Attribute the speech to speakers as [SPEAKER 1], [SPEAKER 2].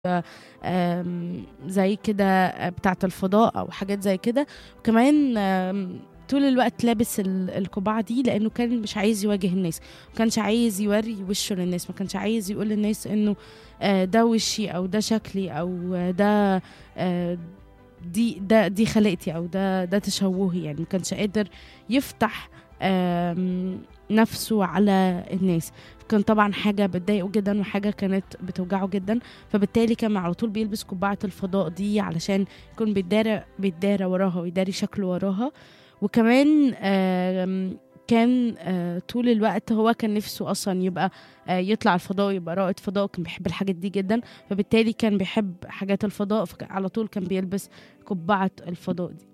[SPEAKER 1] آم، زي كده بتاعة الفضاء أو حاجات زي كده وكمان آم، طول الوقت لابس ال- القبعة دي لأنه كان مش عايز يواجه الناس ما كانش عايز يوري وشه للناس ما كانش عايز يقول للناس إنه آه، ده وشي أو ده شكلي أو آه، ده آه، دي ده دي خلقتي أو ده ده تشوهي يعني ما كانش قادر يفتح آم، نفسه على الناس كان طبعا حاجة بتضايقه جدا وحاجة كانت بتوجعه جدا فبالتالي كان على طول بيلبس قبعة الفضاء دي علشان يكون بيتدارى بيتدارى وراها ويداري شكله وراها وكمان آم، كان آه، طول الوقت هو كان نفسه اصلا يبقى آه، يطلع الفضاء ويبقى رائد فضاء كان بيحب الحاجات دي جدا فبالتالي كان بيحب حاجات الفضاء فعلى طول كان بيلبس قبعة الفضاء دي